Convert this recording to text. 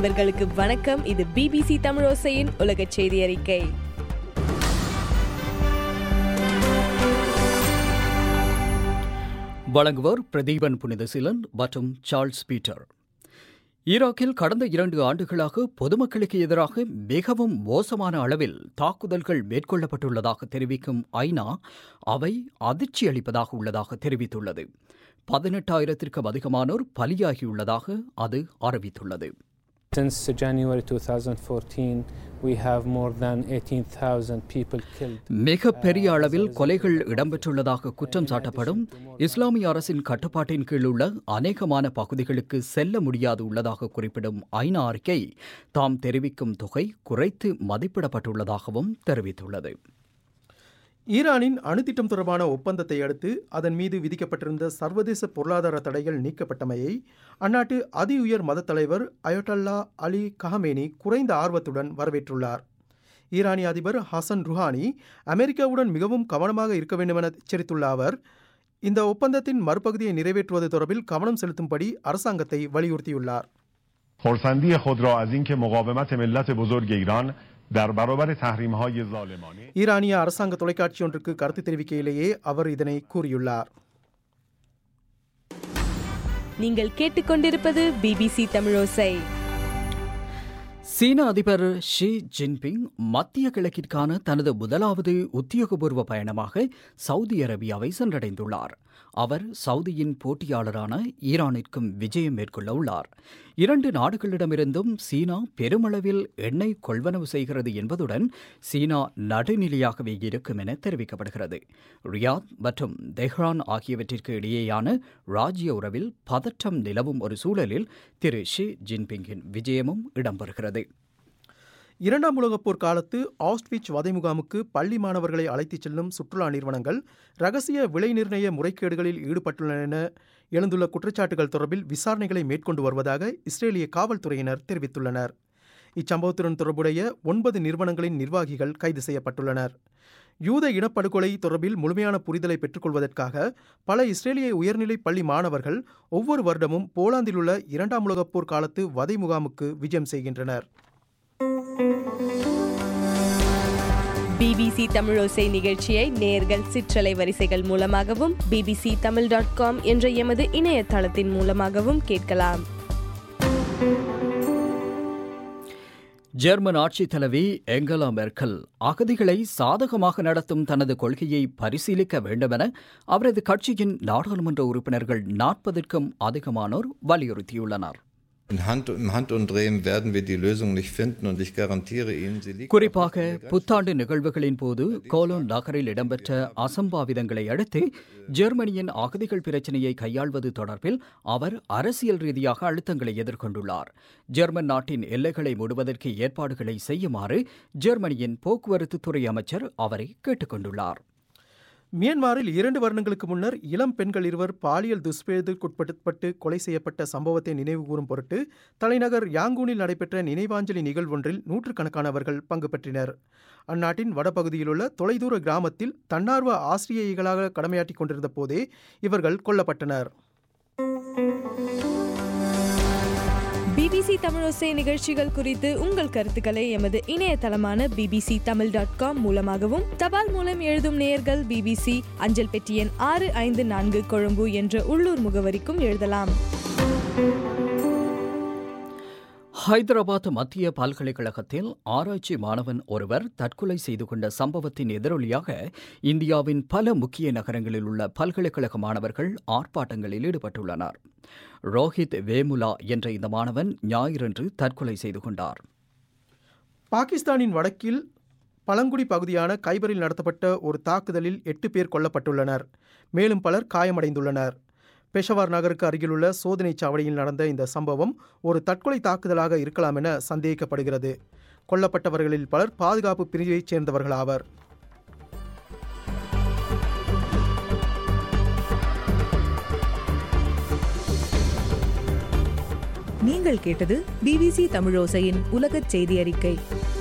அன்பர்களுக்கு வணக்கம் இது பிபிசி தமிழோசையின் உலக செய்தி அறிக்கை வழங்குவோர் பிரதீபன் புனிதசீலன் மற்றும் சார்ல்ஸ் பீட்டர் ஈராக்கில் கடந்த இரண்டு ஆண்டுகளாக பொதுமக்களுக்கு எதிராக மிகவும் மோசமான அளவில் தாக்குதல்கள் மேற்கொள்ளப்பட்டுள்ளதாக தெரிவிக்கும் ஐநா அவை அதிர்ச்சி அளிப்பதாக உள்ளதாக தெரிவித்துள்ளது பதினெட்டாயிரத்திற்கும் அதிகமானோர் பலியாகியுள்ளதாக அது அறிவித்துள்ளது Since January 2014, we have more than 18,000 people killed. மிக பெரிய அளவில் கொலைகள் இடம்பெற்றுள்ளதாக குற்றம் சாட்டப்படும் இஸ்லாமிய அரசின் கட்டுப்பாட்டின் கீழ் உள்ள அநேகமான பகுதிகளுக்கு செல்ல முடியாது உள்ளதாக குறிப்பிடும் ஐநா அறிக்கை தாம் தெரிவிக்கும் தொகை குறைத்து மதிப்பிடப்பட்டுள்ளதாகவும் தெரிவித்துள்ளது ஈரானின் அணுத்திட்டம் தொடர்பான ஒப்பந்தத்தை அடுத்து அதன் மீது விதிக்கப்பட்டிருந்த சர்வதேச பொருளாதார தடைகள் நீக்கப்பட்டமையை அந்நாட்டு அதி உயர் மத தலைவர் அயோட்டல்லா அலி கஹமேனி குறைந்த ஆர்வத்துடன் வரவேற்றுள்ளார் ஈரானிய அதிபர் ஹசன் ருஹானி அமெரிக்காவுடன் மிகவும் கவனமாக இருக்க வேண்டுமென எச்சரித்துள்ள அவர் இந்த ஒப்பந்தத்தின் மறுபகுதியை நிறைவேற்றுவது தொடர்பில் கவனம் செலுத்தும்படி அரசாங்கத்தை வலியுறுத்தியுள்ளார் خورسندی خود را از اینکه مقاومت ملت بزرگ ایران در برابر تحریم های ظالمانه ஈரானிய அரசாங்க தொலைக்காட்சி ஒன்றுக்கு கருத்து தெரிவிக்கையிலேயே அவர் இதனை கூறியுள்ளார் நீங்கள் கேட்டுக்கொண்டிருப்பது பிபிசி தமிழோசை சீன அதிபர் ஷி ஜின்பிங் மத்திய கிழக்கிற்கான தனது முதலாவது உத்தியோகபூர்வ பயணமாக சவுதி அரேபியாவை சென்றடைந்துள்ளார் அவர் சவுதியின் போட்டியாளரான ஈரானிற்கும் விஜயம் மேற்கொள்ள உள்ளார் இரண்டு நாடுகளிடமிருந்தும் சீனா பெருமளவில் எண்ணெய் கொள்வனவு செய்கிறது என்பதுடன் சீனா நடுநிலையாகவே இருக்கும் என தெரிவிக்கப்படுகிறது ரியாத் மற்றும் தெஹ்ரான் ஆகியவற்றிற்கு இடையேயான ராஜ்ய உறவில் பதற்றம் நிலவும் ஒரு சூழலில் திரு ஷி ஜின்பிங்கின் விஜயமும் இடம்பெறுகிறது இரண்டாம் உலகப் போர் காலத்து ஆஸ்ட்விச் வதை முகாமுக்கு பள்ளி மாணவர்களை அழைத்துச் செல்லும் சுற்றுலா நிறுவனங்கள் ரகசிய விலை நிர்ணய முறைகேடுகளில் ஈடுபட்டுள்ளன என எழுந்துள்ள குற்றச்சாட்டுகள் தொடர்பில் விசாரணைகளை மேற்கொண்டு வருவதாக இஸ்ரேலிய காவல்துறையினர் தெரிவித்துள்ளனர் இச்சம்பவத்துடன் தொடர்புடைய ஒன்பது நிறுவனங்களின் நிர்வாகிகள் கைது செய்யப்பட்டுள்ளனர் யூத இனப்படுகொலை தொடர்பில் முழுமையான புரிதலை பெற்றுக்கொள்வதற்காக பல இஸ்ரேலிய உயர்நிலை பள்ளி மாணவர்கள் ஒவ்வொரு வருடமும் போலாந்தில் உள்ள இரண்டாம் உலகப் போர் காலத்து வதை முகாமுக்கு விஜயம் செய்கின்றனர் பிபிசி தமிழோசை நிகழ்ச்சியை நேர்கள் சிற்றலை வரிசைகள் மூலமாகவும் பிபிசி தமிழ் டாட் காம் என்ற எமது இணையதளத்தின் மூலமாகவும் கேட்கலாம் ஜெர்மன் ஆட்சித் தலைவி ஏங்கலா மெர்க்கல் அகதிகளை சாதகமாக நடத்தும் தனது கொள்கையை பரிசீலிக்க வேண்டுமென அவரது கட்சியின் நாடாளுமன்ற உறுப்பினர்கள் நாற்பதுக்கும் அதிகமானோர் வலியுறுத்தியுள்ளனர் In Hand, Im Handumdrehen werden wir die Lösung nicht finden und ich garantiere Ihnen, sie liegt. குறிப்பாக புத்தாண்டு நிகழ்வுகளின் போது கோலோன் நகரில் இடம்பெற்ற அசம்பாவிதங்களை அடுத்து ஜெர்மனியின் அகதிகள் பிரச்சினையை கையாள்வது தொடர்பில் அவர் அரசியல் ரீதியாக அழுத்தங்களை எதிர்கொண்டுள்ளார் ஜெர்மன் நாட்டின் எல்லைகளை மூடுவதற்கு ஏற்பாடுகளை செய்யுமாறு ஜெர்மனியின் போக்குவரத்து துறை அமைச்சர் அவரை கேட்டுக்கொண்டுள்ளார் மியான்மரில் இரண்டு வருடங்களுக்கு முன்னர் இளம் பெண்கள் இருவர் பாலியல் துஷ்பிரயோகத்திற்குட்பட்டு கொலை செய்யப்பட்ட சம்பவத்தை நினைவுகூரும் பொருட்டு தலைநகர் யாங்கூனில் நடைபெற்ற நினைவாஞ்சலி நிகழ்வொன்றில் நூற்றுக்கணக்கானவர்கள் பங்கு பெற்றினர் அந்நாட்டின் வடபகுதியிலுள்ள தொலைதூர கிராமத்தில் தன்னார்வ ஆசிரியைகளாக கடமையாற்றிக் கொண்டிருந்த போதே இவர்கள் கொல்லப்பட்டனர் பிபிசி தமிழோசை நிகழ்ச்சிகள் குறித்து உங்கள் கருத்துக்களை எமது இணையதளமான பிபிசி தமிழ் டாட் காம் மூலமாகவும் தபால் மூலம் எழுதும் நேயர்கள் பிபிசி அஞ்சல் பெட்டி எண் ஆறு ஐந்து நான்கு கொழும்பு என்ற உள்ளூர் முகவரிக்கும் எழுதலாம் ஹைதராபாத் மத்திய பல்கலைக்கழகத்தில் ஆராய்ச்சி மாணவன் ஒருவர் தற்கொலை செய்து கொண்ட சம்பவத்தின் எதிரொலியாக இந்தியாவின் பல முக்கிய நகரங்களில் உள்ள பல்கலைக்கழக மாணவர்கள் ஆர்ப்பாட்டங்களில் ஈடுபட்டுள்ளனர் ரோஹித் வேமுலா என்ற இந்த மாணவன் ஞாயிறன்று தற்கொலை செய்து கொண்டார் பாகிஸ்தானின் வடக்கில் பழங்குடி பகுதியான கைபரில் நடத்தப்பட்ட ஒரு தாக்குதலில் எட்டு பேர் கொல்லப்பட்டுள்ளனர் மேலும் பலர் காயமடைந்துள்ளனர் பெஷவார் நகருக்கு அருகிலுள்ள சோதனைச் சாவடியில் நடந்த இந்த சம்பவம் ஒரு தற்கொலை தாக்குதலாக இருக்கலாம் என சந்தேகிக்கப்படுகிறது கொல்லப்பட்டவர்களில் பலர் பாதுகாப்பு பிரிவைச் சேர்ந்தவர்களாவர் நீங்கள் கேட்டது பிபிசி தமிழோசையின் உலகச் செய்தி அறிக்கை